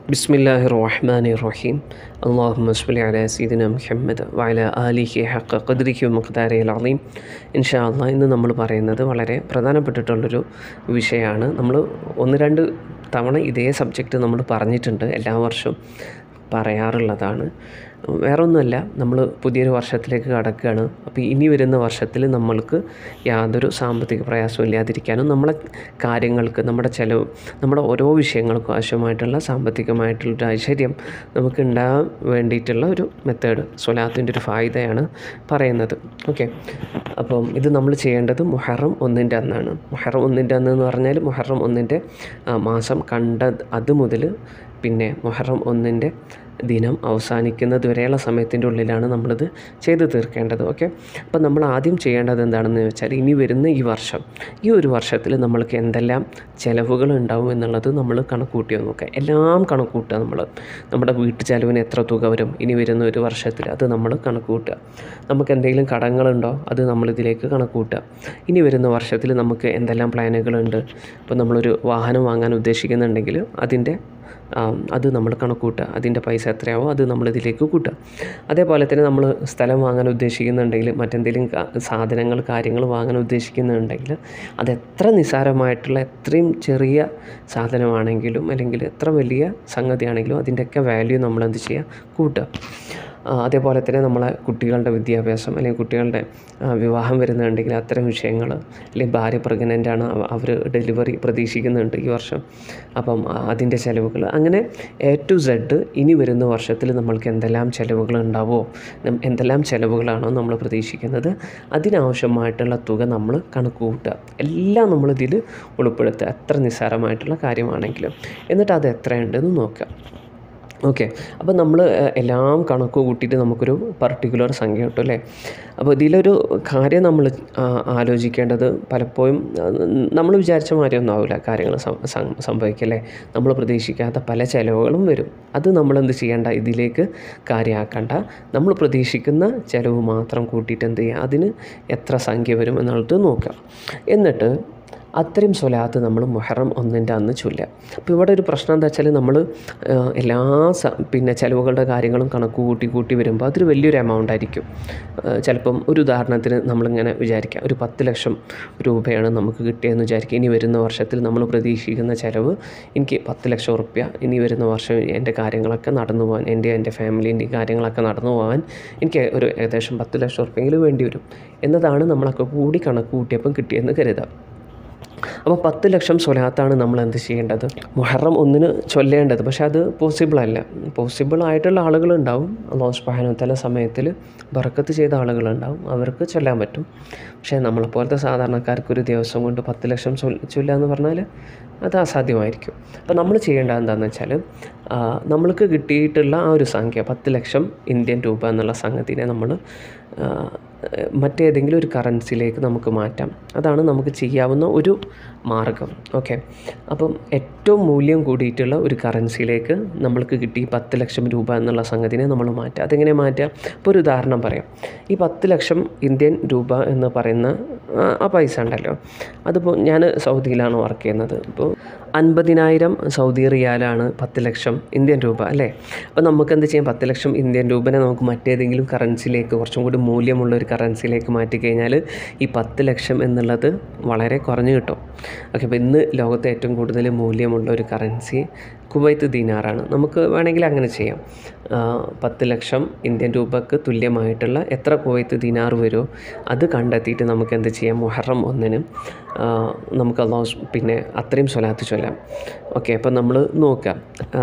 بسم الله الرحمن الرحيم اللهم صل على سيدنا محمد وعلى آله حق قدره ومقداره العظيم ഇൻഷാ അള്ളാ ഇന്ന് നമ്മൾ പറയുന്നത് വളരെ പ്രധാനപ്പെട്ടിട്ടുള്ളൊരു വിഷയമാണ് നമ്മൾ ഒന്ന് രണ്ട് തവണ ഇതേ സബ്ജക്റ്റ് നമ്മൾ പറഞ്ഞിട്ടുണ്ട് എല്ലാ വർഷവും പറയാറുള്ളതാണ് വേറെ ഒന്നുമല്ല നമ്മൾ പുതിയൊരു വർഷത്തിലേക്ക് കടക്കുകയാണ് അപ്പോൾ ഇനി വരുന്ന വർഷത്തിൽ നമ്മൾക്ക് യാതൊരു സാമ്പത്തിക പ്രയാസവും ഇല്ലാതിരിക്കാനും നമ്മളെ കാര്യങ്ങൾക്ക് നമ്മുടെ ചിലവ് നമ്മുടെ ഓരോ വിഷയങ്ങൾക്കും ആവശ്യമായിട്ടുള്ള സാമ്പത്തികമായിട്ടുള്ള ഒരു ഐശ്വര്യം നമുക്ക് ഉണ്ടാകാൻ വേണ്ടിയിട്ടുള്ള ഒരു മെത്തേഡ് സ്വലാത്തിൻ്റെ ഒരു ഫായിദയാണ് പറയുന്നത് ഓക്കെ അപ്പം ഇത് നമ്മൾ ചെയ്യേണ്ടത് മുഹറം ഒന്നിൻ്റെ അന്നാണ് മുഹറം ഒന്നിൻ്റെ അന്ന് എന്ന് പറഞ്ഞാൽ മുഹറം ഒന്നിൻ്റെ ആ, മാസം കണ്ട അത് മുതൽ പിന്നെ മുഹറം ഒന്നിൻ്റെ ദിനം അവസാനിക്കുന്നത് വരെയുള്ള സമയത്തിൻ്റെ ഉള്ളിലാണ് നമ്മളിത് ചെയ്തു തീർക്കേണ്ടത് ഓക്കെ അപ്പം നമ്മൾ ആദ്യം ചെയ്യേണ്ടത് എന്താണെന്ന് വെച്ചാൽ ഇനി വരുന്ന ഈ വർഷം ഈ ഒരു വർഷത്തിൽ നമ്മൾക്ക് എന്തെല്ലാം ചിലവുകൾ ഉണ്ടാവും എന്നുള്ളത് നമ്മൾ കണക്കൂട്ടി നോക്കുക എല്ലാം കണക്കൂട്ടുക നമ്മൾ നമ്മുടെ വീട്ടു ചിലവിന് എത്ര തുക വരും ഇനി വരുന്ന ഒരു വർഷത്തിൽ അത് നമ്മൾ കണക്കൂട്ടുക നമുക്ക് എന്തെങ്കിലും കടങ്ങളുണ്ടോ അത് നമ്മളിതിലേക്ക് കണക്കൂട്ടുക ഇനി വരുന്ന വർഷത്തിൽ നമുക്ക് എന്തെല്ലാം പ്ലാനുകളുണ്ട് ഇപ്പോൾ നമ്മളൊരു വാഹനം വാങ്ങാൻ ഉദ്ദേശിക്കുന്നുണ്ടെങ്കിൽ അതിൻ്റെ ആ, അത് നമ്മൾ കണക്കൂട്ടുക അതിൻ്റെ പൈസ എത്രയാവോ അത് നമ്മൾ ഇതിലേക്ക് കൂട്ടുക അതേപോലെ തന്നെ നമ്മൾ സ്ഥലം വാങ്ങാൻ ഉദ്ദേശിക്കുന്നുണ്ടെങ്കിൽ മറ്റെന്തെങ്കിലും കാ- സാധനങ്ങൾ കാര്യങ്ങൾ വാങ്ങാൻ ഉദ്ദേശിക്കുന്നുണ്ടെങ്കിൽ അത് എത്ര നിസ്സാരമായിട്ടുള്ള എത്രയും ചെറിയ സാധനമാണെങ്കിലും അല്ലെങ്കിൽ എത്ര വലിയ സംഗതിയാണെങ്കിലും അതിൻ്റെയൊക്കെ വാല്യൂ നമ്മൾ എന്ത് ചെയ്യുക കൂട്ടുക ആ, അതേപോലെ തന്നെ നമ്മളെ കുട്ടികളുടെ വിദ്യാഭ്യാസം അല്ലെങ്കിൽ കുട്ടികളുടെ ആ, വിവാഹം വരുന്നുണ്ടെങ്കിൽ അത്തരം വിഷയങ്ങൾ അല്ലെങ്കിൽ ഭാര്യ പ്രഗ്നൻ്റ് ആണ് അവർ ഡെലിവറി പ്രതീക്ഷിക്കുന്നുണ്ട് ഈ വർഷം അപ്പം ആ, അതിൻ്റെ ചിലവുകൾ അങ്ങനെ എ ടു സെഡ് ഇനി വരുന്ന വർഷത്തിൽ നമ്മൾക്ക് എന്തെല്ലാം ചിലവുകൾ ഉണ്ടാവുമോ നം- എന്തെല്ലാം ചിലവുകളാണോ നമ്മൾ പ്രതീക്ഷിക്കുന്നത് അതിനാവശ്യമായിട്ടുള്ള തുക നമ്മൾ കണക്ക് കൂട്ടുക എല്ലാം നമ്മളിതിൽ ഉൾപ്പെടുത്തുക എത്ര നിസ്സാരമായിട്ടുള്ള കാര്യമാണെങ്കിലും എന്നിട്ട് അത് എത്രയുണ്ടെന്ന് നോക്കുക ഓക്കെ അപ്പോൾ നമ്മൾ എല്ലാം കണക്ക് കൂട്ടിയിട്ട് നമുക്കൊരു പർട്ടിക്കുലർ സംഖ്യ കിട്ടും അല്ലേ അപ്പോൾ ഇതിലൊരു കാര്യം നമ്മൾ ആലോചിക്കേണ്ടത് പലപ്പോഴും നമ്മൾ വിചാരിച്ച മാതിരിയൊന്നും ആവില്ല കാര്യങ്ങൾ സം- സം- സംഭവിക്കല്ലേ നമ്മൾ പ്രതീക്ഷിക്കാത്ത പല ചിലവുകളും വരും അത് നമ്മൾ എന്ത് ചെയ്യേണ്ട ഇതിലേക്ക് കാര്യമാക്കണ്ട നമ്മൾ പ്രതീക്ഷിക്കുന്ന ചിലവ് മാത്രം കൂട്ടിയിട്ട് എന്ത് ചെയ്യുക അതിന് എത്ര സംഖ്യ വരും എന്നുള്ളത് നോക്കുക എന്നിട്ട് അത്രയും സ്വലാത്ത് നമ്മൾ മുഹറം ഒന്നിൻ്റെ അന്ന് ചൊല്ലുക അപ്പോൾ ഇവിടെ ഒരു പ്രശ്നം എന്താ വെച്ചാൽ നമ്മൾ എല്ലാ സ പിന്നെ ചിലവുകളുടെ കാര്യങ്ങളും കണക്ക് കൂട്ടി കൂട്ടി വരുമ്പോൾ അതൊരു വലിയൊരു എമൗണ്ട് ആയിരിക്കും ആ, ചിലപ്പം ഒരു ഉദാഹരണത്തിന് നമ്മളിങ്ങനെ വിചാരിക്കാം ഒരു പത്ത് ലക്ഷം രൂപയാണ് നമുക്ക് കിട്ടിയതെന്ന് വിചാരിക്കുക ഇനി വരുന്ന വർഷത്തിൽ നമ്മൾ പ്രതീക്ഷിക്കുന്ന ചിലവ് എനിക്ക് പത്ത് ലക്ഷം ഉറുപ്യ ഇനി വരുന്ന വർഷം എൻ്റെ കാര്യങ്ങളൊക്കെ നടന്നു പോകാൻ എൻ്റെ എൻ്റെ ഫാമിലീൻ്റെ കാര്യങ്ങളൊക്കെ നടന്നു പോകാൻ എനിക്ക് ഒരു ഏകദേശം പത്ത് ലക്ഷം ഉറുപ്യെങ്കിലും വേണ്ടി വരും എന്നതാണ് നമ്മളൊക്കെ കൂടി കണക്ക് കൂട്ടിയപ്പം കിട്ടിയെന്ന് കരുതാം അപ്പോൾ പത്ത് ലക്ഷം സ്വലാത്താണ് നമ്മൾ എന്ത് ചെയ്യേണ്ടത് മുഹറം ഒന്നിന് ചൊല്ലേണ്ടത് പക്ഷെ അത് പോസിബിൾ അല്ല പോസിബിൾ ആയിട്ടുള്ള ആളുകളുണ്ടാവും അള്ളാഹു സുബ്ഹാനഹു വതആല സമയത്തിൽ ബറക്കത്ത് ചെയ്ത ആളുകളുണ്ടാവും അവർക്ക് ചൊല്ലാൻ പറ്റും പക്ഷേ നമ്മളെപ്പോലത്തെ സാധാരണക്കാർക്ക് ഒരു ദിവസം കൊണ്ട് പത്ത് ലക്ഷം ചൊൽ- ചൊല്ലുക എന്ന് പറഞ്ഞാൽ അത് അസാധ്യമായിരിക്കും അപ്പോൾ നമ്മൾ ചെയ്യേണ്ടത് എന്താണെന്ന് വെച്ചാൽ ആ, നമ്മൾക്ക് കിട്ടിയിട്ടുള്ള ആ ഒരു സംഖ്യ പത്ത് ലക്ഷം ഇന്ത്യൻ രൂപ എന്നുള്ള സംഗതിനെ നമ്മൾ ആ, മറ്റേതെങ്കിലും ഒരു കറൻസിയിലേക്ക് നമുക്ക് മാറ്റാം അതാണ് നമുക്ക് ചെയ്യാവുന്ന ഒരു മാർഗം ഓക്കെ അപ്പം ഏറ്റവും മൂല്യം കൂടിയിട്ടുള്ള ഒരു കറൻസിയിലേക്ക് നമ്മൾക്ക് കിട്ടി ഈ പത്ത് ലക്ഷം രൂപ എന്നുള്ള സംഗതിനെ നമ്മൾ മാറ്റുക അതെങ്ങനെ മാറ്റുക ഇപ്പോൾ ഒരു ഉദാഹരണം പറയാം ഈ പത്ത് ലക്ഷം ഇന്ത്യൻ രൂപ എന്ന് പറയുന്ന ആ, ആ പൈസ ഉണ്ടല്ലോ അതിപ്പോൾ ഞാൻ സൗദിയിലാണ് വർക്ക് ചെയ്യുന്നത് ഇപ്പോൾ അൻപതിനായിരം സൗദി റിയാലാണ് പത്ത് ലക്ഷം ഇന്ത്യൻ രൂപ അല്ലേ അപ്പോൾ നമുക്ക് എന്ത് ചെയ്യാം പത്ത് ലക്ഷം ഇന്ത്യൻ രൂപനെ നമുക്ക് മറ്റേതെങ്കിലും കറൻസിയിലേക്ക് കുറച്ചും കൂടി മൂല്യമുള്ള ഒരു കറൻസിയിലേക്ക് മാറ്റി കഴിഞ്ഞാൽ ഈ പത്ത് ലക്ഷം എന്നുള്ളത് വളരെ കുറഞ്ഞു കിട്ടും ഓക്കെ അപ്പോൾ ഇന്ന് ലോകത്തെ ഏറ്റവും കൂടുതൽ മൂല്യമുള്ള ഒരു കറൻസി കുവൈത്ത് ദീനാറാണ് നമുക്ക് വേണമെങ്കിൽ അങ്ങനെ ചെയ്യാം ആ, പത്ത് ലക്ഷം ഇന്ത്യൻ രൂപക്ക് തുല്യമായിട്ടുള്ള എത്ര കുവൈത്ത് ദീനാർ വരുമോ അത് കണ്ടെത്തിയിട്ട് നമുക്ക് എന്ത് ചെയ്യാം മുഹറം ഒന്നിന് ആ, നമുക്ക് അള്ളാഹു സ് പിന്നെ അത്രയും സ്വലാത്ത് ചൊല്ലാം ഓക്കെ അപ്പോൾ നമ്മൾ നോക്കുക ആ,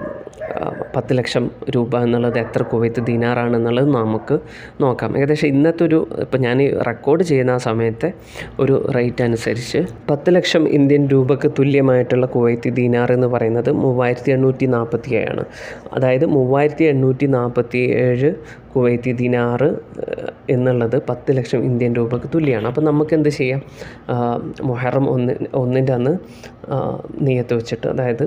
ആ, പത്ത് ലക്ഷം രൂപ എന്നുള്ളത് എത്ര കുവൈത്ത് ദീനാറാണെന്നുള്ളത് നമുക്ക് നോക്കാം ഏകദേശം ഇന്നത്തെ ഒരു ഇപ്പോൾ ഞാൻ റെക്കോർഡ് ചെയ്യുന്ന ആ സമയത്തെ ഒരു റേറ്റ് അനുസരിച്ച് പത്ത് ലക്ഷം ഇന്ത്യൻ രൂപക്ക് തുല്യമായിട്ടുള്ള കുവൈത്തി ദീനാർ എന്ന് പറയുന്നത് മൂവായിരത്തി എണ്ണൂറ്റി നാൽപ്പത്തി ഏഴാണ് അതായത് മൂവായിരത്തി എണ്ണൂറ്റി നാൽപ്പത്തി ഏഴ് കുവൈത്തി ദിനാറ് എന്നുള്ളത് പത്ത് ലക്ഷം ഇന്ത്യൻ രൂപക്ക് തുല്യമാണ് അപ്പോൾ നമുക്ക് എന്ത് ചെയ്യാം ആ, മുഹറം ഒന്ന് ഒന്നിൻ്റെ അന്ന് ആ, നിയത്ത് വെച്ചിട്ട് അതായത്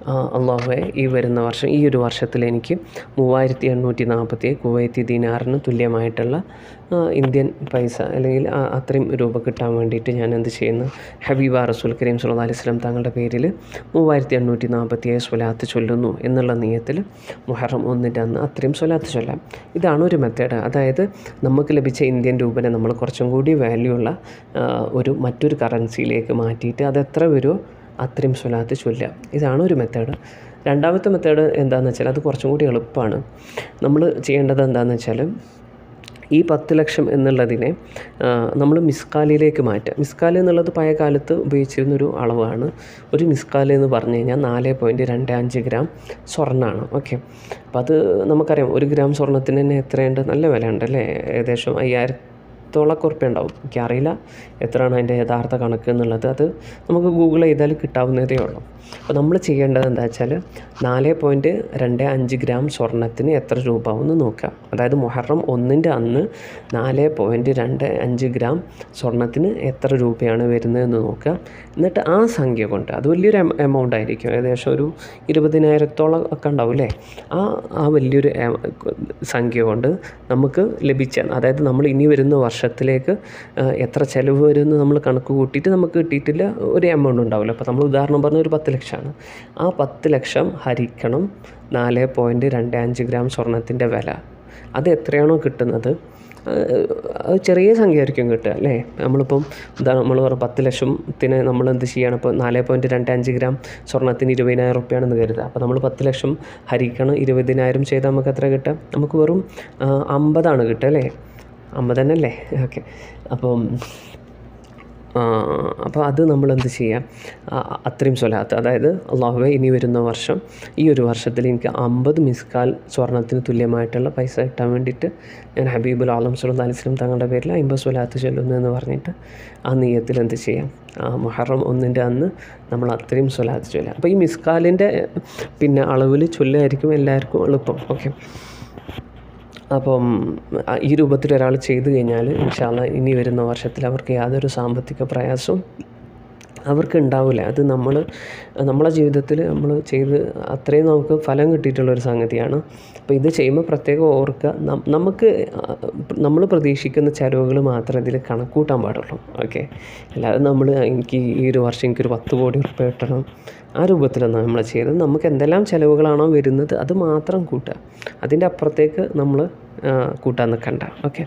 അള്ളാഹുവെ ഈ വരുന്ന വർഷം ഈ ഒരു വർഷത്തിൽ എനിക്ക് മൂവായിരത്തി എണ്ണൂറ്റി നാൽപ്പത്തി കുവൈത്തി ദിനാറിന് തുല്യമായിട്ടുള്ള ആ, ഇന്ത്യൻ പൈസ അല്ലെങ്കിൽ ആ അത്രയും രൂപ കിട്ടാൻ വേണ്ടിയിട്ട് ഞാൻ എന്ത് ചെയ്യുന്നു ഹബീബ റസൂൽ കരീം സല്ലല്ലാഹു അലൈഹി വസല്ലം തങ്ങളുടെ പേരിൽ മൂവായിരത്തി എണ്ണൂറ്റി നാൽപ്പത്തി ഏഴ് സ്വലാത്ത് ചൊല്ലുന്നു എന്നുള്ള നിയത്തിൽ മുഹറം ഒന്നിൻ്റെ അന്ന് അത്രയും സ്വലാത്ത് ചൊല്ലാം ഇതാണ് ഒരു മെത്തേഡ് അതായത് നമുക്ക് ലഭിച്ച ഇന്ത്യൻ രൂപനെ നമ്മൾ കുറച്ചും കൂടി വാല്യൂ ഉള്ള ആ, ഒരു മറ്റൊരു കറൻസിയിലേക്ക് മാറ്റിയിട്ട് അത് എത്ര വരുമോ അത്രയും സ്വലാത്ത് ചൊല്ലുക ഇതാണ് ഒരു മെത്തേഡ് രണ്ടാമത്തെ മെത്തേഡ് എന്താണെന്ന് വെച്ചാൽ അത് കുറച്ചും കൂടി എളുപ്പമാണ് നമ്മൾ ചെയ്യേണ്ടത് എന്താണെന്ന് വെച്ചാൽ ഈ പത്ത് ലക്ഷം എന്നുള്ളതിനെ നമ്മൾ മിസ്കാലിലേക്ക് മാറ്റുക മിസ്കാൽ എന്നുള്ളത് പഴയ കാലത്ത് ഉപയോഗിച്ചിരുന്നൊരു അളവാണ് ഒരു മിസ്കാൽ എന്ന് പറഞ്ഞു കഴിഞ്ഞാൽ നാല് പോയിൻറ്റ് രണ്ട് അഞ്ച് ഗ്രാം സ്വർണ്ണമാണ് ഓക്കെ അപ്പോൾ അത് നമുക്കറിയാം ഒരു ഗ്രാം സ്വർണ്ണത്തിന് തന്നെ എത്രയുണ്ട് നല്ല വില ഉണ്ട് അല്ലേ ഏകദേശം അയ്യായിരത്തോളൊക്കെ ഉറുപ്പ്യ ഉണ്ടാവും എനിക്കറിയില്ല എത്രയാണ് അതിൻ്റെ യഥാർത്ഥ കണക്ക് എന്നുള്ളത് അത് നമുക്ക് ഗൂഗിൾ ചെയ്താൽ കിട്ടാവുന്നതേ ഉള്ളൂ അപ്പോൾ നമ്മൾ ചെയ്യേണ്ടത് എന്താ വെച്ചാൽ നാല് പോയിൻറ്റ് രണ്ട് അഞ്ച് ഗ്രാം സ്വർണ്ണത്തിന് എത്ര രൂപ എന്ന് നോക്കുക അതായത് മുഹറം ഒന്നിൻ്റെ അന്ന് നാല് പോയിൻറ്റ് രണ്ട് അഞ്ച് ഗ്രാം സ്വർണ്ണത്തിന് എത്ര രൂപയാണ് വരുന്നതെന്ന് നോക്കുക എന്നിട്ട് ആ സംഖ്യ കൊണ്ട് അത് വലിയൊരു എമൗണ്ട് ആയിരിക്കും ഏകദേശം ഒരു ഇരുപതിനായിരത്തോളം ഒക്കെ ഉണ്ടാവും അല്ലേ ആ ആ വലിയൊരു എ- സംഖ്യ കൊണ്ട് നമുക്ക് ലഭിച്ച അതായത് നമ്മൾ ഇനി വരുന്ന വർഷത്തിലേക്ക് ആ, എത്ര ചിലവ് വരുമെന്ന് നമ്മൾ കണക്ക് കൂട്ടിയിട്ട് നമുക്ക് കിട്ടിയിട്ടില്ല ഒരു എമൗണ്ട് ഉണ്ടാവില്ല അപ്പോൾ നമ്മൾ ഉദാഹരണം പറഞ്ഞ ഒരു പത്ത് ലക്ഷമാണ് ആ പത്ത് ലക്ഷം ഹരിക്കണം നാല് പോയിൻറ്റ് രണ്ട് അഞ്ച് ഗ്രാം സ്വർണത്തിൻ്റെ വില അത് എത്രയാണോ കിട്ടുന്നത് ആ, അത് ചെറിയ സംഖ്യ ആയിരിക്കും കിട്ടുക അല്ലേ നമ്മളിപ്പം എന്താ നമ്മൾ പറഞ്ഞ പത്ത് ലക്ഷത്തിന് നമ്മൾ എന്ത് ചെയ്യണം ഇപ്പോൾ നാല് പോയിൻറ്റ് രണ്ട് അഞ്ച് ഗ്രാം സ്വർണ്ണത്തിന് ഇരുപതിനായിരം റുപ്യാണെന്ന് കരുതുക അപ്പോൾ നമ്മൾ പത്ത് ലക്ഷം ഹരിക്കണം ഇരുപതിനായിരം ചെയ്താൽ നമുക്ക് എത്ര കിട്ടുക നമുക്ക് വെറും ആ, അമ്പതാണ് കിട്ടുക അല്ലേ അമ്പത് തന്നെ അല്ലേ ഓക്കെ അപ്പം ആ, അപ്പോൾ അത് നമ്മൾ എന്ത് ചെയ്യാം ആ, അത്രയും സ്വലാത്ത് അതായത് അള്ളാഹുവെ ഇനി വരുന്ന വർഷം ഈ ഒരു വർഷത്തിൽ എനിക്ക് അമ്പത് മിസ്കാൽ സ്വർണത്തിന് തുല്യമായിട്ടുള്ള പൈസ കിട്ടാൻ വേണ്ടിയിട്ട് ഞാൻ ഹബീബുൽ ആലം സുല്ലാ അലിസ്ലം തങ്ങളുടെ പേരിൽ അമ്പത് സ്വലാത്ത് ചൊല്ലുന്നു എന്ന് പറഞ്ഞിട്ട് ആ നീയത്തിൽ എന്ത് ചെയ്യാം ആ മുഹറം ഒന്നിൻ്റെ അന്ന് നമ്മൾ അത്രയും സ്വലാത്ത് ചൊല്ലാം അപ്പോൾ ഈ മിസ്കാലിൻ്റെ പിന്നെ അളവിൽ ചൊല്ലുമായിരിക്കും എല്ലാവർക്കും എളുപ്പം ഓക്കെ അപ്പം ആ, ഈ രൂപത്തിൽ ഒരാൾ ചെയ്തു കഴിഞ്ഞാൽ ഇൻഷാല്ല ഇനി വരുന്ന വർഷത്തിൽ അവർക്ക് യാതൊരു സാമ്പത്തിക പ്രയാസവും അവർക്ക് ഉണ്ടാവില്ല അത് നമ്മൾ നമ്മളെ ജീവിതത്തിൽ നമ്മൾ ചെയ്ത് അത്രയും നമുക്ക് ഫലം കിട്ടിയിട്ടുള്ളൊരു സംഗതിയാണ് അപ്പോൾ ഇത് ചെയ്യുമ്പോൾ പ്രത്യേകം ഓർക്കുക നം- നമുക്ക് നമ്മൾ പ്രതീക്ഷിക്കുന്ന ചിലവുകൾ മാത്രമേ ഇതിൽ കണക്കൂട്ടാൻ പാടുള്ളൂ ഓക്കെ അല്ലാതെ നമ്മൾ എനിക്ക് ഈ ഒരു വർഷം എനിക്കൊരു പത്ത് കോടി ഉറുപ്പ്യ കിട്ടണം ആ രൂപത്തിലൊന്നും നമ്മൾ ചെയ്തത് നമുക്ക് എന്തെല്ലാം ചിലവുകളാണോ വരുന്നത് അത് മാത്രം കൂട്ടുക അതിൻ്റെ അപ്പുറത്തേക്ക് നമ്മൾ കൂട്ടാൻ നിൽക്കണ്ട ഓക്കെ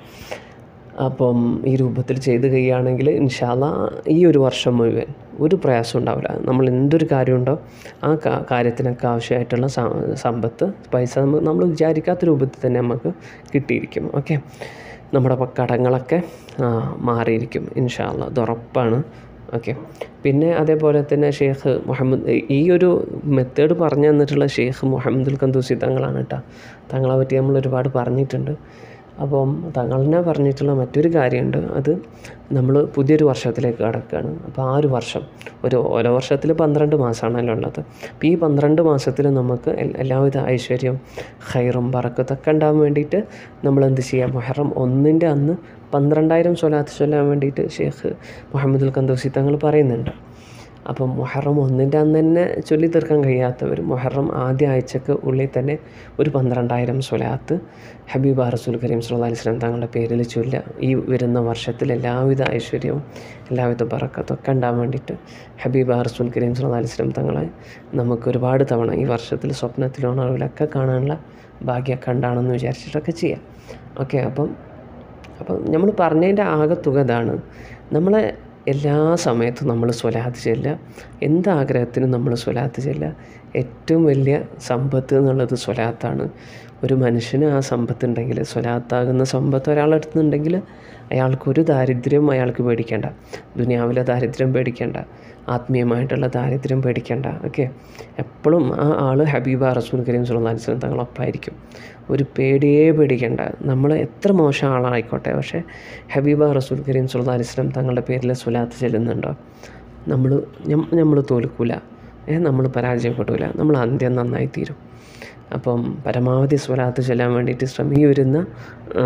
അപ്പം ഈ രൂപത്തിൽ ചെയ്ത് കഴിയുകയാണെങ്കിൽ ഇൻഷാല്ല ഈ ഒരു വർഷം മുഴുവൻ ഒരു പ്രയാസം ഉണ്ടാവില്ല നമ്മൾ എന്തൊരു കാര്യമുണ്ടോ ആ കാ- കാര്യത്തിനൊക്കെ ആവശ്യമായിട്ടുള്ള സ- സമ്പത്ത് പൈസ നമ്മ- നമ്മൾ വിചാരിക്കാത്ത രൂപത്തിൽ തന്നെ നമുക്ക് കിട്ടിയിരിക്കും ഓക്കെ നമ്മുടെ പ- കടങ്ങളൊക്കെ ആ, മാറിയിരിക്കും ഇൻഷാല്ല അത് ഉറപ്പാണ് ഓക്കെ പിന്നെ അതേപോലെ തന്നെ ഷെയ്ഖ് മുഹമ്മദ് ഈ ഒരു മെത്തേഡ് പറഞ്ഞു തന്നിട്ടുള്ള ഷെയ്ഖ് മുഹമ്മദുൽ കന്തൂസി തങ്ങളാണ് കേട്ടോ തങ്ങളെ പറ്റി നമ്മൾ ഒരുപാട് പറഞ്ഞിട്ടുണ്ട് അപ്പം തങ്ങളെ പറഞ്ഞിട്ടുള്ള മറ്റൊരു കാര്യമുണ്ട് അത് നമ്മൾ പുതിയൊരു വർഷത്തിലേക്ക് കടക്കുകയാണ് അപ്പോൾ ആ ഒരു വർഷം ഒരു ഓരോ വർഷത്തിൽ പന്ത്രണ്ട് മാസമാണല്ലോ ഉള്ളത് അപ്പോൾ ഈ പന്ത്രണ്ട് മാസത്തിൽ നമുക്ക് എൽ- എല്ലാവിധ ഐശ്വര്യം ഹൈറും ബറക്കത്തൊക്കെ ഉണ്ടാകാൻ വേണ്ടിയിട്ട് നമ്മൾ എന്ത് ചെയ്യുക മുഹറം ഒന്നിൻ്റെ അന്ന് പന്ത്രണ്ടായിരം സ്വലാത്ത് ചൊല്ലാൻ വേണ്ടിയിട്ട് ഷെയ്ഖ് മുഹമ്മദുൽ കന്തോസി തങ്ങൾ പറയുന്നുണ്ട് അപ്പം മുഹറം ഒന്നിൻ്റെ അന്ന് തന്നെ ചൊല്ലി തീർക്കാൻ കഴിയാത്തവർ മുഹറം ആദ്യ ആഴ്ചക്ക് ഉള്ളിൽ തന്നെ ഒരു പന്ത്രണ്ടായിരം സ്വലാത്ത് ഹബീബ റസൂൽ കരീം സല്ലല്ലാഹു അലൈഹി വസല്ലം തങ്ങളുടെ പേരിൽ ചൊല്ലുക ഈ വരുന്ന വർഷത്തിൽ എല്ലാവിധ ഐശ്വര്യവും എല്ലാവിധ ബറക്കത്തൊക്കെ ഉണ്ടാകാൻ വേണ്ടിയിട്ട് ഹബീബ റസൂൽ കരീം സല്ലല്ലാഹു അലൈഹി വസല്ലം തങ്ങളെ നമുക്ക് ഒരുപാട് തവണ ഈ വർഷത്തിൽ സ്വപ്നത്തിലോ ഉണർവിലൊക്കെ കാണാനുള്ള ഭാഗ്യമൊക്കെ ഉണ്ടാണെന്ന് വിചാരിച്ചിട്ടൊക്കെ ചെയ്യാം ഓക്കെ അപ്പം അപ്പം നമ്മൾ പറഞ്ഞതിൻ്റെ ആകത്തുക ഇതാണ് നമ്മളെ എല്ലാ സമയത്തും നമ്മൾ സ്വലാത്ത് ചെല്ലുക എന്ത് ആഗ്രഹത്തിനും നമ്മൾ സ്വലാത്ത് ചെല്ലുക ഏറ്റവും വലിയ സമ്പത്ത് എന്നുള്ളത് സ്വലാത്താണ് ഒരു മനുഷ്യന് ആ സമ്പത്ത് ഉണ്ടെങ്കിൽ സ്വലാത്താകുന്ന സമ്പത്ത് ഒരാളെടുത്തുന്നുണ്ടെങ്കിൽ അയാൾക്കൊരു ദാരിദ്ര്യം അയാൾക്ക് പേടിക്കേണ്ട ദുനിയാവിലെ ദാരിദ്ര്യം പേടിക്കേണ്ട ആത്മീയമായിട്ടുള്ള ദാരിദ്ര്യം പേടിക്കേണ്ട ഓക്കെ എപ്പോഴും ആ ആൾ ഹബീബ റസൂൽ കരീം സല്ലല്ലാഹു അലൈഹി വസല്ലം തങ്ങളൊപ്പമായിരിക്കും ഒരു പേടിയേ പേടിക്കേണ്ട നമ്മൾ എത്ര മോശം ആളായിക്കോട്ടെ പക്ഷേ ഹബീബ റസൂൽ കരീം സല്ലല്ലാഹു അലൈഹി വസല്ലം തങ്ങളുടെ പേരിൽ സ്വലാത്ത് ചെല്ലുന്നുണ്ടോ നമ്മൾ നമ്മൾ തോൽക്കൂല ഏ നമ്മൾ പരാജയപ്പെടില്ല നമ്മൾ അന്ത്യം നന്നായി തീരും അപ്പം പരമാവധി സ്വലാത്ത് ചെല്ലാൻ വേണ്ടിയിട്ട് ശ്രമം ഈ വരുന്ന ആ,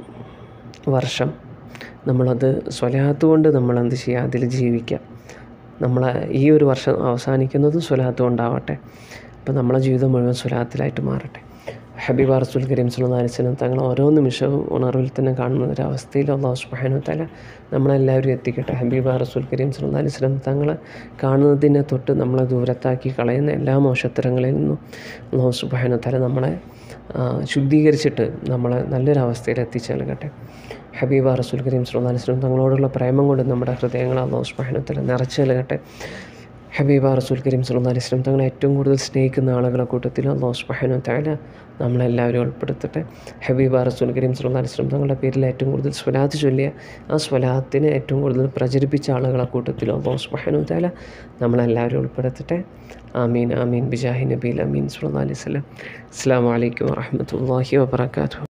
വർഷം നമ്മളത് സ്വലാത്ത് കൊണ്ട് നമ്മൾ എന്ത് ചെയ്യുക അതിൽ ജീവിക്കുക നമ്മളെ ഈ ഒരു വർഷം അവസാനിക്കുന്നതും സ്വലാത്ത് കൊണ്ടാവട്ടെ അപ്പോൾ നമ്മളെ ജീവിതം മുഴുവൻ സ്വലാത്തിലായിട്ട് മാറട്ടെ ഹബീബ റസൂൽ കരീം സല്ലല്ലാഹു അലൈഹി വസല്ലം തങ്ങൾ ഓരോ നിമിഷവും ഉണർവിൽ തന്നെ കാണുന്ന ഒരു അവസ്ഥയിൽ അള്ളാഹു സുബ്ഹാനഹു തആല നമ്മളെല്ലാവരും എത്തിക്കട്ടെ ഹബീബ റസൂൽ കരീം സല്ലല്ലാഹു അലൈഹി വസല്ലം തങ്ങൾ കാണുന്നതിനെ തൊട്ട് നമ്മളെ ദൂരത്താക്കി കളയുന്ന എല്ലാ മോശത്തരങ്ങളിൽ നിന്നും അള്ളാഹു സുബ്ഹാനഹു തആല നമ്മളെ ആ, ശുദ്ധീകരിച്ചിട്ട് നമ്മളെ നല്ലൊരു അവസ്ഥയിൽ എത്തിച്ചു നൽകട്ടെ ഹബീബ റസൂൽ കരീം സല്ലല്ലാഹു അലൈഹി വസല്ലം തങ്ങളോടുള്ള പ്രേമം കൊണ്ട് നമ്മുടെ ഹൃദയങ്ങൾ അള്ളാഹു സുബ്ഹാനഹു തആല നിറച്ചു നൽകട്ടെ ഹബീബ റസൂൽ കരീം സല്ലല്ലാഹു അലൈഹി വസല്ലം തങ്ങളെ ഏറ്റവും കൂടുതൽ സ്നേഹിക്കുന്ന ആളുകളെ കൂട്ടത്തിൽ അള്ളാഹു സുബ്ഹാനഹു തആല നമ്മളെല്ലാവരും ഉൾപ്പെടുത്തട്ടെ ഹബീബ റസൂൽ കരീം സല്ലല്ലാഹു അലൈഹി വസല്ലം തങ്ങളുടെ പേരിൽ ഏറ്റവും കൂടുതൽ സ്വലാത്ത് ചൊല്ലിയ ആ സ്വലാത്തിനെ ഏറ്റവും കൂടുതൽ പ്രചരിപ്പിച്ച ആളുകളെ കൂട്ടത്തിൽ അള്ളാഹു സുബ്ഹാനഹു തആല നമ്മളെല്ലാവരും ഉൾപ്പെടുത്തട്ടെ ആമീൻ ആമീൻ ബിജാഹി നബീൽ അമീൻ സല്ലല്ലാഹു അലൈഹി വസല്ലം അസ്സലാമു അലൈക്കും വറഹ്മത്തുള്ളാഹി വബറകാതുഹു